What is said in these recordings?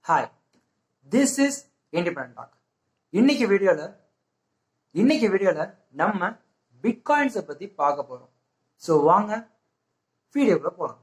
hi this is independent talk இன்னைக்கு வீடியோல இன்னைக்கு வீடியோல நம்ம பிட்காயின்ஸை பத்தி பார்க்க போறோம் ஸோ வாங்க வீடியோக்குள்ள போலாம்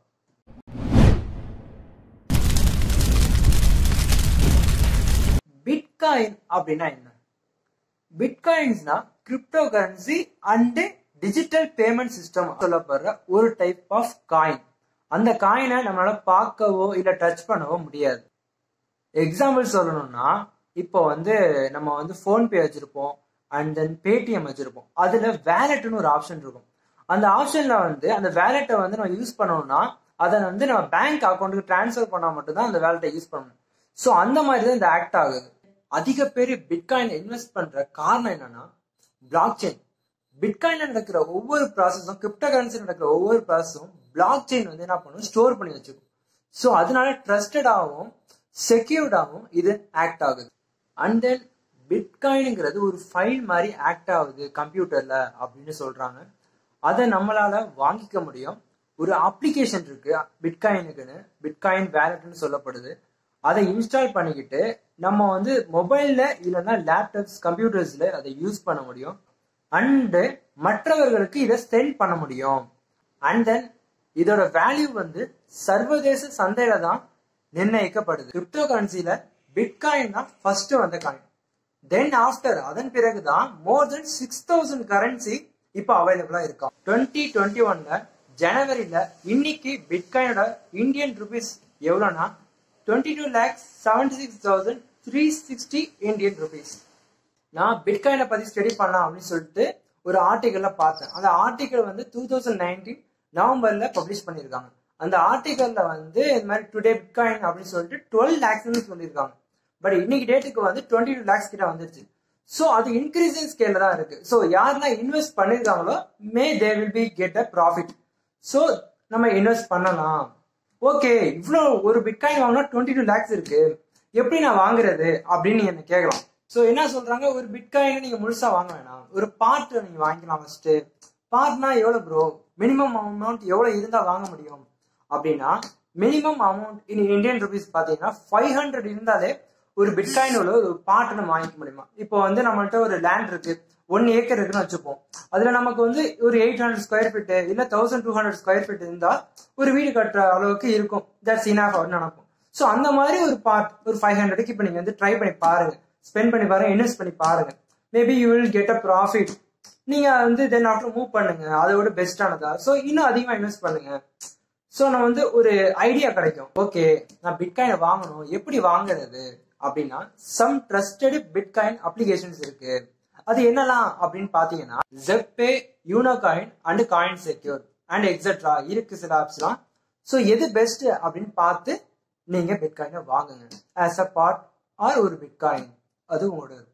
பிட்காயின் அப்படின்னா என்ன பிட்காயின்ஸ்னா crypto currency and digital payment system சொல்லப்படுற ஒரு டைப் ஆஃப் காயின் அந்த காயினை நம்மளால பார்க்கவோ இல்ல டச் பண்ணவோ முடியாது எக்ஸாம்பிள் சொல்லணும்னா இப்போ வந்து நம்ம வந்து ஃபோன்பே வச்சிருப்போம் அண்ட் தென் பேடிஎம் வச்சிருப்போம் அதுல வேலெட்னு ஒரு ஆப்ஷன் இருக்கும் அந்த ஆப்ஷன்ல வந்து அந்த வேலெட்டை வந்து நம்ம யூஸ் பண்ணோம்னா அதை வந்து நம்ம பேங்க் அக்கௌண்ட்டுக்கு டிரான்ஸ்ஃபர் பண்ணா மட்டும்தான் அந்த வேலெட்டை யூஸ் பண்ணணும் ஸோ அந்த மாதிரி தான் இந்த ஆக்ட் ஆகுது அதிக பேர் பிட்காயின் இன்வெஸ்ட் பண்ற காரணம் என்னன்னா பிளாக் செயின் பிட்காயின்ல நடக்கிற ஒவ்வொரு ப்ராசஸும் கிரிப்டோ கரன்சி நடக்கிற ஒவ்வொரு ப்ராசஸும் பிளாக் செயின் வந்து என்ன பண்ணும் ஸ்டோர் பண்ணி வச்சுக்கும் ஸோ அதனால ட்ரஸ்டடாகவும் செக்யூர்டாகவும் இது ஆக்ட் ஆகுது அண்ட் தென் பிட்காயினுங்கிறது ஒரு ஃபைல் மாதிரி ஆக்ட் ஆகுது கம்ப்யூட்டர்ல அப்படின்னு சொல்றாங்க அதை நம்மளால வாங்கிக்க முடியும் ஒரு அப்ளிகேஷன் இருக்கு பிட்காயினுக்குன்னு பிட்காயின் வேலட்னு சொல்லப்படுது அதை இன்ஸ்டால் பண்ணிக்கிட்டு நம்ம வந்து மொபைல்ல இல்லைன்னா லேப்டாப்ஸ் கம்ப்யூட்டர்ஸ்ல அதை யூஸ் பண்ண முடியும் அண்டு மற்றவர்களுக்கு இதை சென்ட் பண்ண முடியும் அண்ட் தென் இதோட வேல்யூ வந்து சர்வதேச சந்தையில தான் நிர்ணயிக்கப்படுது கிரிப்டோ கரன்சில பிட்காயின் தான் ஃபர்ஸ்ட் வந்த காயின் தென் ஆஃப்டர் அதன் பிறகுதான் more then six thousand currency இப்போ அவைலபிளா இருக்கா டுவெண்ட்டி டுவெண்ட்டி ஒன்ல ஜனவரியில இன்னைக்கு பிட்காயினோட இந்தியன் ருபீஸ் எவ்வளோனா twenty two lakhs seventy six thousand three sixty Indian rupees நான் பிட்காயினை பத்தி ஸ்டடி பண்ணலாம் அப்படின்னு சொல்லிட்டு ஒரு ஆர்டிக்கல்ல பார்த்தேன் அந்த ஆர்டிக்கல் வந்து டூ தௌசண்ட் நைன்டீன் நவம்பர்ல பப்ளிஷ் பண்ணியிருக்காங்க அந்த ஆர்டிக்கல்ல வந்து இந்த மாதிரி டுடே பிட்காயின் அப்படின்னு சொல்லிட்டு டுவெல் லேக்ஸ்னு சொல்லியிருக்காங்க பட் இன்னைக்கு டேட்டுக்கு வந்து டுவெண்ட்டி டூ லேக்ஸ் கிட்ட வந்துருச்சு ஸோ அது இன்க்ரீசிங் ஸ்கேல்ல தான் இருக்கு ஸோ யாரெல்லாம் இன்வெஸ்ட் பண்ணிருக்காங்களோ may they will be get a profit so நம்ம இன்வெஸ்ட் பண்ணலாம் ஓகே இவ்வளோ ஒரு பிட்காயின் வாங்கினா டுவெண்ட்டி டூ லேக்ஸ் இருக்கு எப்படி நான் வாங்குறது அப்படின்னு நீங்க என்ன கேட்கலாம் ஸோ என்ன சொல்றாங்க ஒரு பிட்காயின் நீங்க முழுசா வாங்க வேணாம் ஒரு பார்ட் நீங்க வாங்கிக்கலாம் ஃபர்ஸ்ட் பார்ட்னா எவ்வளவு ப்ரோ மினிமம் அமௌண்ட் எவ்வளவு இருந்தா வாங்க முடியும் அப்படின்னா minimum amount in Indian rupees பாத்தீங்கன்னா ஃபைவ் ஹண்ட்ரட் இருந்தாலே ஒரு பிட்காயின் உள்ள ஒரு பார்ட் நம்ம வாங்கிக்க முடியுமா இப்போ வந்து நம்மள்ட்ட ஒரு லேண்ட் இருக்கு ஒன் ஏக்கர் இருக்குன்னு வச்சுப்போம் அதுல நமக்கு வந்து ஒரு எயிட் ஹண்ட்ரட் ஸ்கொயர் ஃபீட் இல்ல thousand two hundred square feet இருந்தா ஒரு வீடு கட்டுற அளவுக்கு இருக்கும் தட்ஸ் இனாஃப் அப்படின்னு நினைப்போம் ஸோ அந்த மாதிரி ஒரு பார்ட் ஒரு ஃபைவ் ஹண்ட்ரடுக்கு இப்போ நீங்க வந்து ட்ரை பண்ணி பாருங்க ஸ்பெண்ட் பண்ணி பாருங்க இன்வெஸ்ட் பண்ணி பாருங்க maybe you will get a profit நீங்க வந்து தென் ஆஃப்டர் மூவ் பண்ணுங்க அதோட பெஸ்டானதா ஸோ இன்னும் அதிகமா இன்வெஸ்ட் பண்ணுங்க ஸோ நம்ம வந்து ஒரு ஐடியா கிடைக்கும் ஓகே நான் பிட்காயினை வாங்கணும் எப்படி வாங்குறது அப்படின்னா சம் ட்ரஸ்டட் பிட்காயின் அப்ளிகேஷன்ஸ் இருக்கு அது என்னலாம் அப்படின்னு பாத்தீங்கன்னா Zebpay Unocoin and Coinsecure and etcetera இருக்கு சில ஆப்ஸ்லாம் ஸோ எது பெஸ்ட் அப்படின்னு பார்த்து நீங்க பிட்காயினை வாங்குங்க ஆஸ் அ பார்ட் ஆர் ஒரு பிட்காயின் அது உங்களோட இருக்கும்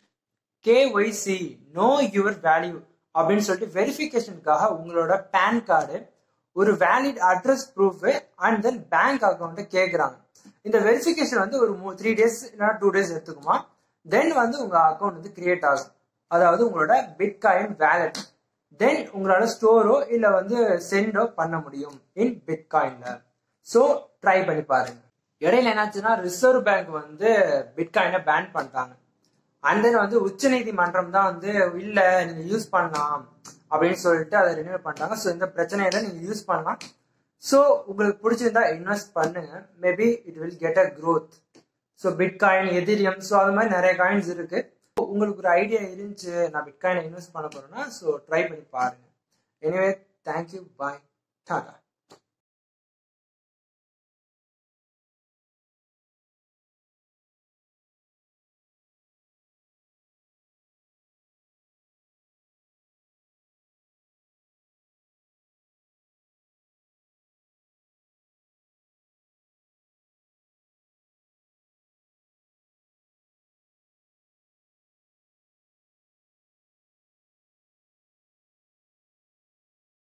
கேஒய்சி நோ யுவர் வேல்யூ அப்படின்னு சொல்லிட்டு வெரிஃபிகேஷனுக்காக உங்களோட பேன் கார்டு ஒரு valid address proof and then bank அக்கௌண்ட்டை கேட்குறாங்க இந்த வெரிஃபிகேஷன் வந்து ஒரு த்ரீ டேஸ் இல்லைனா டூ டேஸ் எடுத்துக்குமா தென் வந்து உங்க அக்கௌண்ட் வந்து கிரியேட் ஆகும் அதாவது உங்களோட பிட்காயின் வேலட் தென் உங்களால ஸ்டோரோ இல்ல வந்து சென்டோ பண்ண முடியும் இன் பிட்காயின்ல ஸோ ட்ரை பண்ணி பாருங்க இடையில என்னாச்சுன்னா ரிசர்வ் பேங்க் வந்து பிட்காயினை பேன் பண்ணிட்டாங்க அண்ட் தென் வந்து உச்ச நீதிமன்றம் தான் வந்து இல்ல நீங்க யூஸ் பண்ணலாம் அப்படின்னு சொல்லிட்டு அதை ரினியூ பண்ணிட்டாங்க ஸோ இந்த பிரச்சனையில நீங்க யூஸ் பண்ணலாம் ஸோ உங்களுக்கு பிடிச்சிருந்தா இன்வெஸ்ட் பண்ணுங்க maybe it will get a growth so bitcoin Ethereum so அது மாதிரி நிறைய காயின்ஸ் இருக்கு உங்களுக்கு ஒரு ஐடியா இருந்துச்சு நான் பிட்காயினை இன்வெஸ்ட் பண்ண போறேன்னா ஸோ ட்ரை பண்ணி பாருங்க எனிவே தேங்க்யூ பாய் டாடா